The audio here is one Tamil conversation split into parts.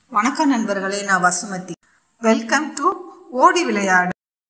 வணக்கம் நண்பர்களே நான் வசுமதி வெல்கம் டு ஓடி விளையாடு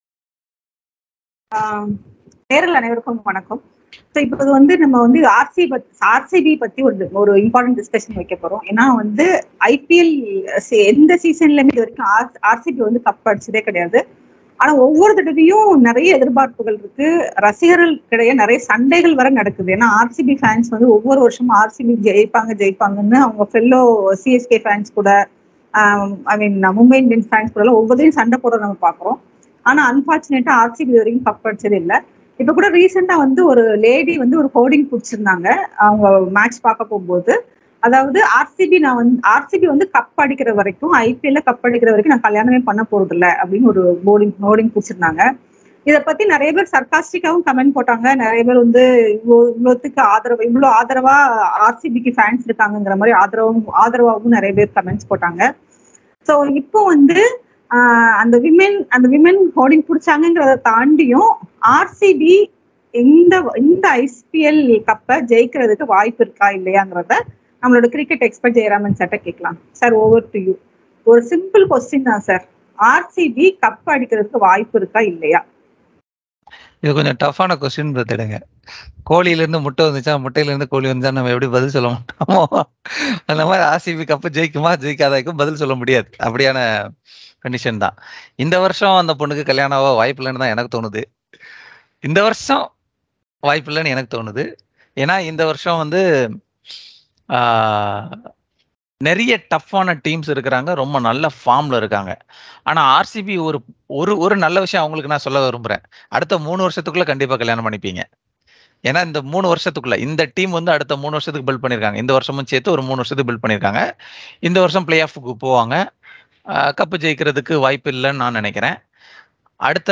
ஆஹ் நேரில் அனைவருக்கும் வணக்கம் ஸோ இப்போ வந்து நம்ம வந்து ஆர்சி பத் ஆர்சிபி பத்தி ஒரு ஒரு இம்பார்ட்டன்ட் டிஸ்கஷன் வைக்க போறோம் ஏன்னா வந்து ஐபிஎல் எந்த சீசன்லயுமே இது வரைக்கும் ஆர்சிபி வந்து கப் அடிச்சதே கிடையாது ஆனா ஒவ்வொரு தடவையும் நிறைய எதிர்பார்ப்புகள் இருக்கு ரசிகர்களுக்கிடையே நிறைய சண்டைகள் வர நடக்குது ஏன்னா ஆர்சிபி ஃபேன்ஸ் வந்து ஒவ்வொரு வருஷமும் ஆர்சிபி ஜெயிப்பாங்க ஜெயிப்பாங்கன்னு அவங்க ஃபெல்லோ சிஎஸ்கே ஃபேன்ஸ் கூட I mean Mumbai Indians fans கூட எல்லாம் ஒவ்வொருத்தையும் சண்டை போட நம்ம பாக்குறோம் ஆனா அன்பார்ச்சுனேட்டா ஆர்சிபி இது வரைக்கும் கப் அடிச்சது இல்லை இப்ப கூட ரீசெண்டா வந்து ஒரு லேடி வந்து ஒரு ஹோர்டிங் பிடிச்சிருந்தாங்க அவங்க மேட்ச் பார்க்க போகும்போது அதாவது ஆர்சிபி நான் வந்து ஆர்சிபி வந்து கப் அடிக்கிற வரைக்கும் ஐபிஎல்ல கப் அடிக்கிற வரைக்கும் நான் கல்யாணமே பண்ண போறது இல்ல அப்படின்னு ஒரு போர்டிங் ஹோர்டிங் பிடிச்சிருந்தாங்க இத பத்தி நிறைய பேர் சர்காஸ்டிக்காவும் கமெண்ட் போட்டாங்க நிறைய பேர் வந்து இவ்வளோ இவ்வளோத்துக்கு ஆதரவு இவ்வளோ ஆதரவா ஆர்சிபிக்கு ஃபேன்ஸ் இருக்காங்கங்கிற மாதிரி ஆதரவும் ஆதரவாகவும் நிறைய பேர் கமெண்ட்ஸ் போட்டாங்க ஸோ இப்போ வந்து ஆஹ் அந்த விமென் அந்த விமென் ஹோர்டிங் பிடிச்சாங்கிறத தாண்டியும் ஆர்சிபி இந்த இந்த ஐபிஎல் கப்பை ஜெயிக்கிறதுக்கு வாய்ப்பு இருக்கா இல்லையாங்கிறத நம்மளோட கிரிக்கெட் எக்ஸ்பர்ட் ஜெயராமன் சார்ட்ட கேட்கலாம் சார் ஓவர் டு யூ ஒரு சிம்பிள் கொஸ்டின் தான் சார் ஆர்சிபி கப் அடிக்கிறதுக்கு வாய்ப்பு இருக்கா இல்லையா இது கொஞ்சம் டஃப்பான கொஸ்டின் பார்த்துடுங்க கோழியில இருந்து முட்டை வந்துச்சா முட்டையில இருந்து கோழி வந்துச்சா நம்ம எப்படி பதில் சொல்ல மாட்டோமோ அந்த மாதிரி ஆர்சிபி கப்பு ஜெயிக்குமா ஜெயிக்காதாக்கும் பதில் சொல்ல முடியாது அப்படியான கண்டிஷன் தான் இந்த வருஷம் அந்த பொண்ணுக்கு கல்யாணம் ஆக வாய்ப்பு இல்லைன்னு தான் எனக்கு தோணுது இந்த வருஷம் வாய்ப்பு இல்லைன்னு எனக்கு தோணுது ஏன்னா இந்த வருஷம் வந்து நிறைய டஃப்பான டீம்ஸ் இருக்கிறாங்க ரொம்ப நல்ல ஃபார்ம்ல இருக்காங்க ஆனா ஆர்சிபி ஒரு ஒரு ஒரு நல்ல விஷயம் அவங்களுக்கு நான் சொல்ல விரும்புறேன் அடுத்த மூணு வருஷத்துக்குள்ள கண்டிப்பா கல்யாணம் பண்ணிப்பீங்க ஏன்னா இந்த மூணு வருஷத்துக்குள்ள இந்த டீம் வந்து அடுத்த மூணு வருஷத்துக்கு பில்ட் பண்ணிருக்காங்க இந்த வருஷமும் சேர்த்து ஒரு மூணு வருஷத்துக்கு பில்ட் பண்ணிருக்காங்க இந்த வருஷம் பிளே ஆஃபுக்கு போவாங்க கப்பு ஜெயிக்கிறதுக்கு வாய்ப்பு இல்லைன்னு நான் நினைக்கிறேன் அடுத்த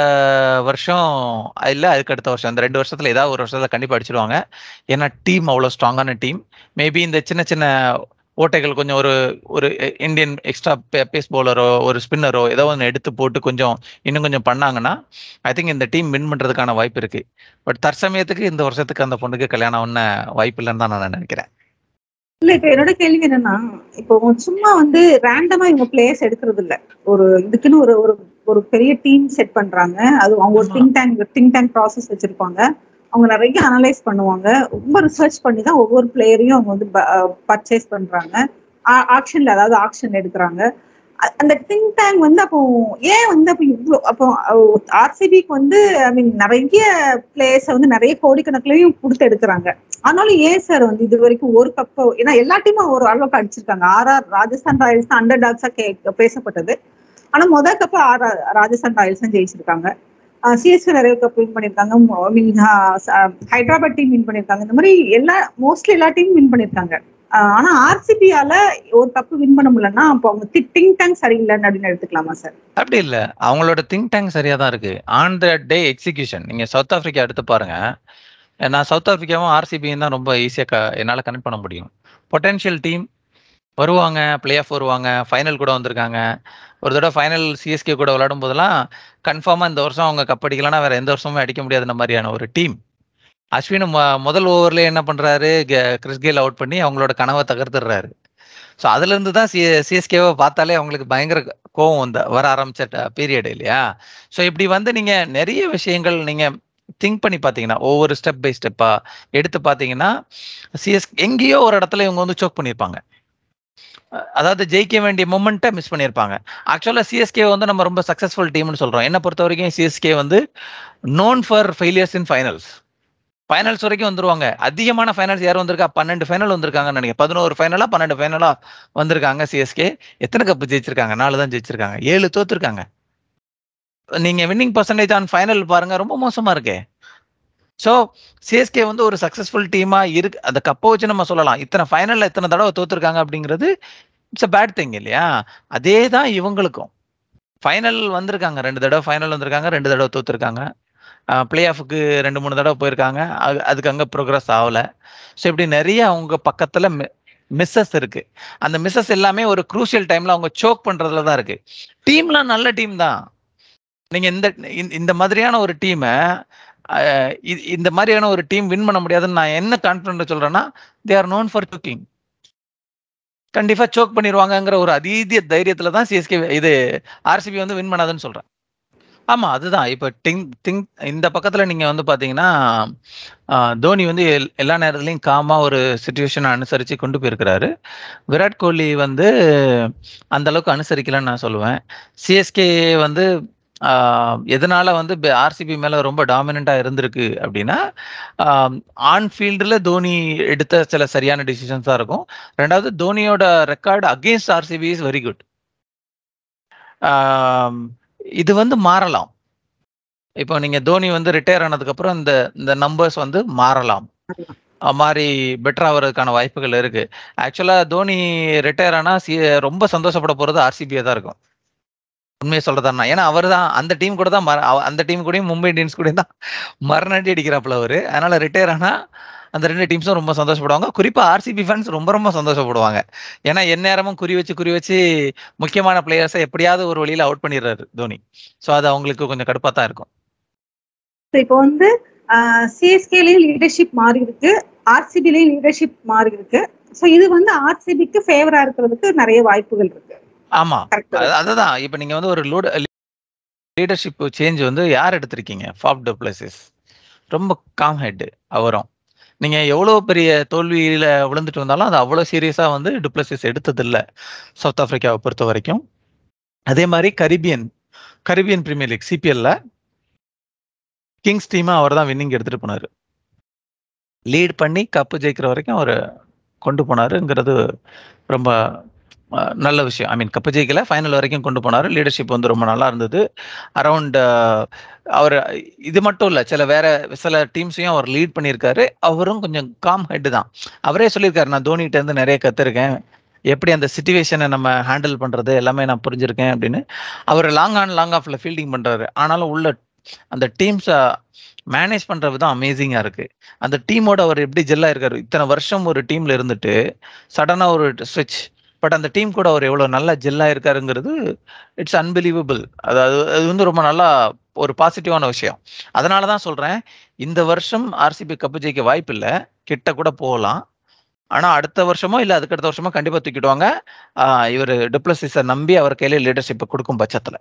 வருஷம் இல்லை அதுக்கு அடுத்த வருஷம் அந்த ரெண்டு வருஷத்துல ஏதாவது ஒரு வருஷத்துல கண்டிப்பா அடிச்சிடுவாங்க ஏன்னா டீம் அவ்வளோ ஸ்ட்ராங்கான டீம் மேபி இந்த சின்ன சின்ன ஓட்டைகள் கொஞ்சம் ஒரு ஒரு இந்தியன் எக்ஸ்ட்ரா பேஸ் பவுலரோ ஒரு ஸ்பின்னரோ ஏதோ ஒன்று எடுத்து போட்டு கொஞ்சம் இன்னும் கொஞ்சம் பண்ணாங்கன்னா ஐ திங்க் இந்த டீம் வின் பண்றதுக்கான வாய்ப்பு இருக்கு பட் தற்சமயத்துக்கு இந்த வருஷத்துக்கு அந்த பொண்ணுக்கு கல்யாணம் ஒன்ன வாய்ப்பு இல்லைன்னு தான் நான் நினைக்கிறேன் இல்ல இப்ப என்னோட கேள்வி என்னன்னா இப்போ சும்மா வந்து ரேண்டமா இவங்க பிளேயர்ஸ் எடுக்கிறது இல்ல ஒரு இதுக்குன்னு ஒரு ஒரு ஒரு பெரிய டீம் செட் பண்றாங்க அது அவங்க ஒரு think tank think tank process வச்சிருப்பாங்க அவங்க நிறைய அனலைஸ் பண்ணுவாங்க ரொம்ப ரிசர்ச் பண்ணி தான் ஒவ்வொரு பிளேயரையும் அவங்க வந்து பர்ச்சேஸ் பண்றாங்க ஆக்ஷன்ல அதாவது ஆக்ஷன் எடுக்கிறாங்க அந்த திங்க் டேங்க் வந்து அப்போ ஏன் வந்து அப்போ இவ்வளோ அப்போ ஆர்சிபிக்கு வந்து ஐ மீன் நிறைய பிளேயர்ஸை வந்து நிறைய கோடிக்கணக்கிலையும் கொடுத்து எடுக்கிறாங்க ஆனாலும் ஏன் சார் வந்து இது வரைக்கும் ஒரு கப்போ ஏன்னா எல்லா டீமும் ஒரு அளவுக்கு அடிச்சிருக்காங்க ஆர்ஆர் ராஜஸ்தான் ராயல்ஸ் தான் அண்டர் டாக்ஸா கே பேசப்பட்டது ஆனா முதல் கப்பு ஆர் ராஜஸ்தான் ராயல்ஸ் தான் ஜெயிச்சிருக்காங்க சிஎஸ்கே நிறைய கப் வின் பண்ணிருக்காங்க I mean Hyderabad team win பண்ணிருக்காங்க இந்த மாதிரி எல்லா மோஸ்ட்லி எல்லா டீமும் வின் பண்ணிருக்காங்க ஆனா ஆர்சிபியால ஒரு கப்பு வின் பண்ண முடியலன்னா அப்போ அவங்க திங்க் டேங்க் சரியில்லைன்னு அப்படின்னு எடுத்துக்கலாமா சார் அப்படி இல்ல அவங்களோட திங்க் டேங்க் சரியா தான் இருக்கு ஆன் த டே எக்ஸிகியூஷன் நீங்க சவுத் ஆப்பிரிக்கா எடுத்து பாருங்க நான் சவுத் ஆப்பிரிக்காவும் ஆர்சிபியும் தான் ரொம்ப ஈஸியாக என்னால் கனெக்ட் பண்ண முடியும் பொட்டென்ஷியல் டீம் வருவாங்க பிளே ஆஃப் வருவாங்க ஃபைனல் கூட வந்திருக்காங்க ஒரு தடவை ஃபைனல் சிஎஸ்கே கூட விளையாடும் போதெல்லாம் கன்ஃபார்மாக இந்த வருஷம் அவங்க கப் அடிக்கலன்னா வேற எந்த வருஷமும் அடிக்க முடியாதுன்ற மாதிரியான ஒரு டீம் அஸ்வின் முதல் ஓவர்லேயே என்ன பண்ணுறாரு கிறிஸ் கெயில் அவுட் பண்ணி அவங்களோட கனவை தகர்த்துடுறாரு ஸோ அதுலேருந்து தான் சி சிஎஸ்கேவை பார்த்தாலே அவங்களுக்கு பயங்கர கோவம் வந்து வர ஆரம்பிச்ச பீரியட் இல்லையா ஸோ இப்படி வந்து நீங்கள் நிறைய விஷயங்கள் நீங்கள் திங்க் பண்ணி பார்த்தீங்கன்னா ஒவ்வொரு ஸ்டெப் பை ஸ்டெப்பா எடுத்து பார்த்தீங்கன்னா சிஎஸ் எங்கேயோ ஒரு இடத்துல இவங்க வந்து சோக் பண்ணியிருப்பாங்க அதாவது ஜெயிக்க வேண்டிய மொமெண்ட்டை மிஸ் பண்ணியிருப்பாங்க ஆக்சுவலாக சிஎஸ்கே வந்து நம்ம ரொம்ப சக்ஸஸ்ஃபுல் டீம்னு சொல்கிறோம் என்ன பொறுத்த வரைக்கும் சிஎஸ்கே வந்து known for failures in finals finals வரைக்கும் வந்துருவாங்க அதிகமான ஃபைனல்ஸ் யாரும் வந்திருக்கா பன்னெண்டு ஃபைனல் வந்திருக்காங்கன்னு நினைக்கிறேன் பதினோரு ஃபைனலா பன்னெண்டு ஃபைனலா வந்திருக்காங்க சிஎஸ்கே எத்தனை கப்பு ஜெயிச்சிருக்காங்க நாலு தான் ஜெயிச்சிருக்காங்க ஏழு தோத்துருக்காங்க நீங்க வின்னிங் பர்சன்டேஜ் ஆன் ஃபைனல் பாருங்க ரொம்ப மோசமா இருக்கே ஸோ சிஎஸ்கே வந்து ஒரு சக்சஸ்ஃபுல் டீமா இருக்கு அந்த கப்பை வச்சு நம்ம சொல்லலாம் இத்தனை ஃபைனல்ல இத்தனை தடவை தோத்துருக்காங்க அப்படிங்கிறது இட்ஸ் அ பேட் திங் இல்லையா அதே தான் இவங்களுக்கும் ஃபைனல் வந்திருக்காங்க ரெண்டு தடவை ஃபைனல் வந்திருக்காங்க ரெண்டு தடவை தோத்துருக்காங்க பிளே ஆஃபுக்கு ரெண்டு மூணு தடவை போயிருக்காங்க அது அதுக்கு அங்கே ப்ரோக்ரஸ் ஆகலை ஸோ இப்படி நிறைய அவங்க பக்கத்தில் மிஸ்ஸஸ் இருக்கு அந்த மிஸ்ஸஸ் எல்லாமே ஒரு குரூசியல் டைம்ல அவங்க சோக் பண்றதுல தான் இருக்கு டீம்லாம் நல்ல டீம் தான் நீங்க இந்த இந்த மாதிரியான ஒரு டீமை இந்த மாதிரியான ஒரு டீம் வின் பண்ண முடியாதுன்னு நான் என்ன கான்பிடன்ட் சொல்றேன்னா they are known for cooking கண்டிப்பா சோக் பண்ணிடுவாங்கங்கிற ஒரு அதீதிய தைரியத்துல தான் சிஎஸ்கே இது ஆர்சிபி வந்து வின் பண்ணாதுன்னு சொல்றேன் ஆமா அதுதான் இப்ப டிங் திங் இந்த பக்கத்துல நீங்க வந்து பாத்தீங்கன்னா ஆஹ், தோனி வந்து எல்- எல்லா நேரத்துலயும் காமா ஒரு சுச்சுவேஷனை அனுசரிச்சு கொண்டு போயிருக்கிறாரு விராட் கோலி வந்து அந்த அளவுக்கு அனுசரிக்கலன்னு நான் சொல்லுவேன் சிஎஸ்கே வந்து ஆஹ், எதனால வந்து ஆர்சிபி மேல ரொம்ப டாமினண்டா இருந்திருக்கு அப்படின்னா ஆன் ஃபீல்டில் தோனி எடுத்த சில சரியான டிசிஷன்ஸ் தான் இருக்கும் ரெண்டாவது தோனியோட record against RCB is very good இது வந்து மாறலாம் இப்போ நீங்க தோனி வந்து ரிட்டையர் ஆனதுக்கு அப்புறம் இந்த இந்த நம்பர்ஸ் வந்து மாறலாம் அஹ் மாறி பெட்டர் ஆகிறதுக்கான வாய்ப்புகள் இருக்கு ஆக்சுவலா தோனி ரிட்டையர் ஆனா சி ரொம்ப சந்தோஷப்பட போறது ஆர்சிபியா தான் இருக்கும் உண்மையை சொல்றதா ஏன்னா அவர் தான் அந்த டீம் கூட தான் மர- அவ- அந்த டீம் கூடயும் மும்பை இந்தியன்ஸ் கூட தான் மரணடி அடிக்கிறாப்புல அவரு அதனால ரிட்டையர் ஆனா அந்த ரெண்டு டீம்ஸும் ரொம்ப சந்தோஷப்படுவாங்க குறிப்பா ஆர்சிபி ஃபேன்ஸ் ரொம்ப ரொம்ப சந்தோஷப்படுவாங்க ஏன்னா எந்நேரமும் குறி வச்சு குறி வச்சு முக்கியமான பிளேயர்ஸை எப்படியாவது ஒரு வழியில அவுட் பண்ணிடுறாரு தோனி ஸோ அது அவங்களுக்கு கொஞ்சம் கடுப்பா தான் இருக்கும் So, இப்போ வந்து சிஎஸ்கேலயும் லீடர்ஷிப் மாறி இருக்கு ஆர்சிபிலையும் லீடர்ஷிப் மாறி இருக்கு ஸோ இது வந்து ஆர்சிபிக்கு ஃபேவரா இருக்கிறதுக்கு நிறைய வாய்ப்புகள் இருக்கு ஆமா கரெக்ட் அது- அதுதான் இப்ப நீங்க வந்து ஒரு லோட் லீடர்ஷிப் சேஞ்ச் வந்து யார் எடுத்திருக்கீங்க ஃபாப் டெப்ளசிஸ் ரொம்ப காம் ஹெட் அவரும் நீங்க எவ்வளவு பெரிய தோல்வியில விழுந்துட்டு வந்தாலும் அது அவ்வளவு சீரியஸா வந்து டுப்ளசிஸ் எடுத்தது இல்ல சவுத் ஆப்பிரிக்காவை பொறுத்த வரைக்கும் அதே மாதிரி கரிபியன் கரிபியன் பிரீமியர் லீக் சிபிஎல்ல கிங்ஸ் டீமா அவர் தான் வின்னிங் எடுத்துட்டு போனாரு லீட் பண்ணி கப்பு ஜெயிக்கிற வரைக்கும் அவர் கொண்டு போனாருங்கிறது ரொம்ப அஹ், நல்ல விஷயம் ஐ மீன் கப்பு ஜெயிக்கல ஃபைனல் வரைக்கும் கொண்டு போனாரு லீடர்ஷிப் வந்து ரொம்ப நல்லா இருந்தது அரௌண்ட் அவர் இது மட்டும் இல்ல சில வேற சில டீம்ஸையும் அவர் லீட் பண்ணியிருக்காரு அவரும் கொஞ்சம் காம் ஹெட் தான் அவரே சொல்லியிருக்காரு நான் தோனிகிட்ட இருந்து நிறைய கத்துருக்கேன் எப்படி அந்த சுச்சுவேஷனை நம்ம ஹேண்டில் பண்றது எல்லாமே நான் புரிஞ்சிருக்கேன் அப்படின்னு அவர் லாங் ஆன் லாங் ஆஃப்ல ஃபீல்டிங் பண்றாரு ஆனாலும் உள்ள அந்த டீம்ஸை மேனேஜ் பண்ற விதம் அமேசிங்கா இருக்கு அந்த டீமோட அவர் எப்படி ஜெல்லா இருக்காரு இத்தனை வருஷம் ஒரு டீம்ல இருந்துட்டு சடனா ஒரு ஸ்விட்ச் பட் அந்த டீம் கூட அவர் எவ்வளவு நல்லா ஜெல்லா இருக்காருங்கிறது இட்ஸ் அன்பிலீவபிள் அதாவது அது வந்து ரொம்ப நல்லா ஒரு பாசிட்டிவான விஷயம் அதனால தான் சொல்றேன் இந்த வருஷம் ஆர்சிபி கப்பு ஜெயிக்க வாய்ப்பு இல்லை கிட்ட கூட போகலாம் ஆனா அடுத்த வருஷமோ இல்ல அதுக்கு அடுத்த வருஷமோ கண்டிப்பா தூக்கிடுவாங்க ஆஹ் இவர் டிப்ளசிஸை நம்பி அவர் கையில லீடர்ஷிப் கொடுக்கும் பட்சத்துல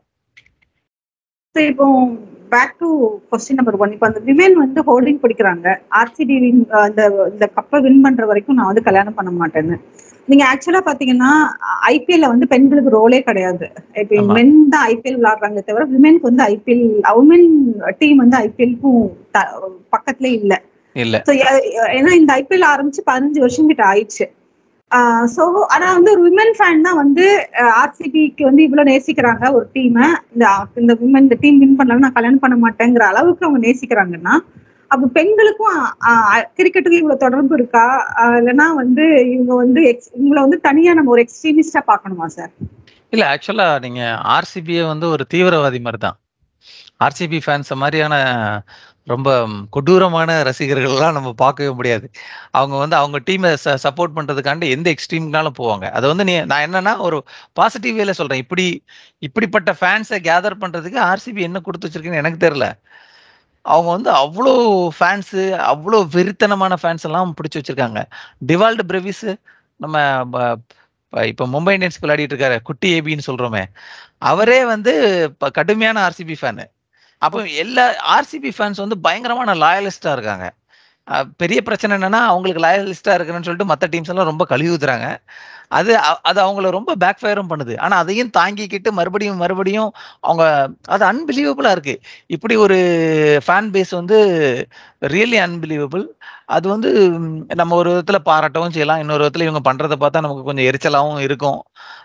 So, இப்போ back to question number one இப்போ அந்த விமென் வந்து ஹோல்டிங் பிடிக்கிறாங்க ஆர்சிபி வின் இந்த இந்த கப்பை வின் பண்ற வரைக்கும் நான் வந்து கல்யாணம் பண்ண மாட்டேன்னு நீங்க ஆக்சுவலா பாத்தீங்கன்னா ஐபிஎல்ல வந்து பெண்களுக்கு ரோலே கிடையாது இப்போ ஆமா. மென் தான் ஐபிஎல் விளையாடுறாங்க தவிர விமென்க்கு வந்து ஐபிஎல் உமன் டீம் வந்து ஐபிஎல்க்கும் பக்கத்துல இல்ல இல்ல So, எ- ஏன்னா இந்த ஐபிஎல் ஆரம்பிச்சு பதினஞ்சு வருஷம் கிட்ட ஆயிடுச்சு சோ ஆனா வந்து ஒரு விமன் ஃபேன் தான் வந்து ஆர்சிபிக்கு வந்து இவ்வளவு நேசிக்கிறாங்க ஒரு டீமை இந்த இந்த விமன் இந்த டீம் வின் பண்ணலாம் நான் கல்யாணம் பண்ண மாட்டேங்கிற அளவுக்கு அவங்க நேசிக்கிறாங்கன்னா அப்ப பெண்களுக்கும் கிரிக்கெட்டுக்கு இவ்வளவு தொடர்பு இருக்கா ஆஹ் இல்லைன்னா வந்து இவங்க வந்து ex- இவங்கள வந்து தனியா நம்ம ஒரு எக்ஸ்ட்ரீமிஸ்டா பார்க்கணுமா சார் இல்ல ஆக்சுவலா நீங்க ஆர்சிபியை வந்து ஒரு தீவிரவாதி மாதிரி தான் ஆர்சிபி ஃபேன்ஸ் மாதிரியான ரொம்ப கொடூரமான ரசிகர்கள்லாம் நம்ம பார்க்கவே முடியாது அவங்க வந்து அவங்க டீமை சப்போர்ட் பண்றதுக்காண்டி எந்த எக்ஸ்ட்ரீம்னாலும் போவாங்க அது வந்து நீ நான் என்னன்னா ஒரு பாசிட்டிவ் வேல சொல்றேன் இப்படி இப்படிப்பட்ட ஃபேன்ஸை கேதர் பண்றதுக்கு ஆர்சிபி என்ன கொடுத்து வச்சிருக்குன்னு எனக்கு தெரியல அவங்க வந்து அவ்வளோ ஃபேன்ஸு அவ்வளோ வெறித்தனமான ஃபேன்ஸ் எல்லாம் பிடிச்சி வச்சிருக்காங்க டிவால்டு பிரவிஸ் நம்ம ப- ப- இப்ப மும்பை இந்தியன்ஸ்க்கு விளையாடிட்டு இருக்காரு குட்டி ஏபின்னு சொல்றோமே அவரே வந்து இப்ப கடுமையான ஆர்சிபி ஃபேனு அப்போ எல்லா ஆர்சிபி ஃபேன்ஸ் வந்து பயங்கரமான லாயலிஸ்டா இருக்காங்க அஹ் பெரிய பிரச்சனை என்னன்னா அவங்களுக்கு லாயலிஸ்டா இருக்குன்னு சொல்லிட்டு மற்ற டீம்ஸ் எல்லாம் ரொம்ப கழுவி ஊத்துறாங்க அது அ- அது அவங்கள ரொம்ப பேக் ஃபயரும் பண்ணுது ஆனா அதையும் தாங்கிக்கிட்டு மறுபடியும் மறுபடியும் அவங்க அது அன்பிலீவபிளா இருக்கு இப்படி ஒரு ஃபேன் பேஸ் வந்து ரியலி அன்பிலீவபிள் அது வந்து ம், நம்ம ஒரு விதத்துல பாராட்டவும் செய்யலாம் இன்னொரு விதத்துல இவங்க பண்றதை பார்த்தா நமக்கு கொஞ்சம் எரிச்சலாவும் இருக்கும்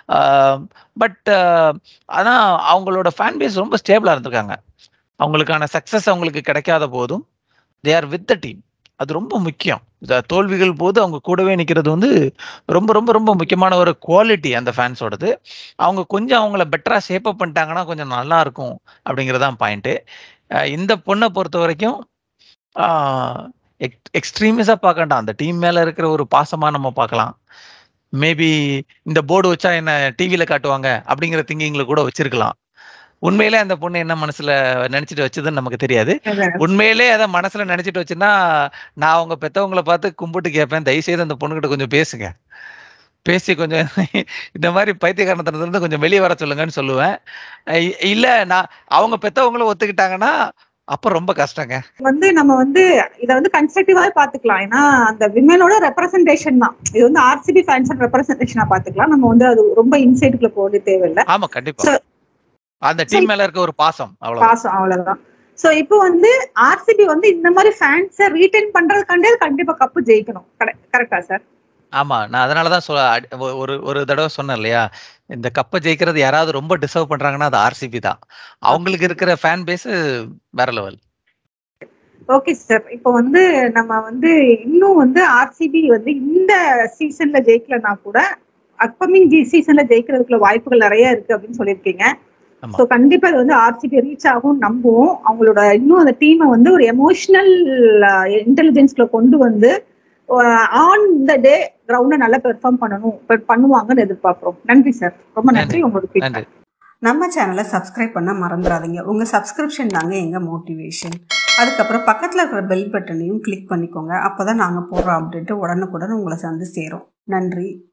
பட் ஆனா அவங்களோட ஃபேன் பேஸ் ரொம்ப ஸ்டேபிளா இருந்திருக்காங்க அவங்களுக்கான சக்சஸ் அவங்களுக்கு கிடைக்காத போதும் they are with the team அது ரொம்ப முக்கியம் இந்த தோல்விகள் போது அவங்க கூடவே நிக்கிறது வந்து ரொம்ப ரொம்ப ரொம்ப முக்கியமான ஒரு குவாலிட்டி அந்த ஃபேன்ஸோடது அவங்க கொஞ்சம் அவங்கள பெட்டரா ஷேப் அப் பண்ணிட்டாங்கன்னா கொஞ்சம் நல்லா இருக்கும் அப்படிங்கறதான் பாயிண்ட் இந்த பொண்ணை பொறுத்த வரைக்கும் எக்ஸ்ட்ரீமிஸா பார்க்க வேண்டாம் அந்த டீம் மேல இருக்கிற ஒரு பாசமா நம்ம பார்க்கலாம் மேபி இந்த போர்டு வச்சா என்ன டிவில காட்டுவாங்க அப்படிங்கிற திங்கிங்ல கூட வச்சிருக்கலாம் உண்மையிலே அந்த பொண்ணு என்ன மனசுல நினைச்சிட்டு வச்சதுன்னு நமக்கு தெரியாது உண்மையிலே அதை மனசுல நினைச்சிட்டு வச்சுன்னா நான் அவங்க பெத்தவங்கள பார்த்து கும்பிட்டு கேட்பேன் தயவு செய்து அந்த பொண்ணுகிட்ட கொஞ்சம் பேசுங்க பேசி கொஞ்சம் இந்த மாதிரி பைத்தியக்காரத்தனத்துல இருந்து கொஞ்சம் வெளியே வர சொல்லுங்கன்னு சொல்லுவேன் அஹ் இ- இல்ல நான் அவங்க பெத்தவங்களும் ஒத்துக்கிட்டாங்கன்னா அப்ப ரொம்ப கஷ்டங்க வந்து நம்ம வந்து இத வந்து கன்ஸ்ட்ரக்டிவாவே பாத்துக்கலாம் ஏன்னா அந்த விமனோட ரெப்ரசன்டேஷன் தான் இது வந்து ஆர்சிபி ஃபேன்ஸ் ரெப்ரசன்டேஷனா பாத்துக்கலாம் நம்ம வந்து அது ரொம்ப இன்சைட்டுக்குள்ள போக வேண்டிய தேவையில்லை ஆமா கண்டிப்பா So- அந்த டீம் மேல இருக்க ஒரு பாசம் அவ்வளவு பாசம் அவ்வளவுதான் சோ இப்போ வந்து ஆர்சிபி வந்து இந்த மாதிரி ஃபேன்ஸை ரீட்டைன் பண்றதுக்காண்டே கண்டிப்பா கப்பு ஜெயிக்கணும் கரெக்டா சார் ஆமா நான் அதனாலதான் சொல்ல அடி- ஒ- ஒரு ஒரு தடவை சொன்னேன் இல்லையா இந்த கப்பை ஜெயிக்கிறது யாராவது ரொம்ப டிசர்வ் பண்றாங்கன்னா அது ஆர்சிபி தான் அவங்களுக்கு இருக்கிற ஃபேன் பேஸ் வேற லெவல் ஓகே சார் இப்போ வந்து நம்ம வந்து இன்னும் வந்து ஆர்சிபி வந்து இந்த சீசன்ல ஜெயிக்கலனா கூட அப்கமிங் ஜி சீசன்ல ஜெயிக்கிறதுக்குள்ள வாய்ப்புகள் நிறைய இருக்கு அப்படின்னு சொல்லியிருக்கீங்க ஆமா. ஸோ கண்டிப்பா இது வந்து ஆர்சிபி ரீச் ஆகும் நம்புவோம் அவங்களோட இன்னும் அந்த டீமை வந்து ஒரு எமோஷனல் இன்டெலிஜென்ஸ்ல கொண்டு வந்து ஆன் த டே கிரவுண்ட நல்லா பெர்ஃபார்ம் பண்ணணும் but பண்ணுவாங்கன்னு எதிர்பார்க்கிறோம் நன்றி சார் ரொம்ப நன்றி நன்றி. உங்களோட feedback. நன்றி நம்ம சேனலை சப்ஸ்கிரைப் பண்ண மறந்துடாதீங்க உங்கள் சப்ஸ்கிரிப்ஷன் தாங்க எங்கள் மோட்டிவேஷன் அதுக்கப்புறம் பக்கத்தில் இருக்கிற பெல் பட்டனையும் கிளிக் பண்ணிக்கோங்க அப்போ தான் நாங்கள் போடுற அப்டேட்டு உடனுக்குடன் உங்களை வந்து சேரும் நன்றி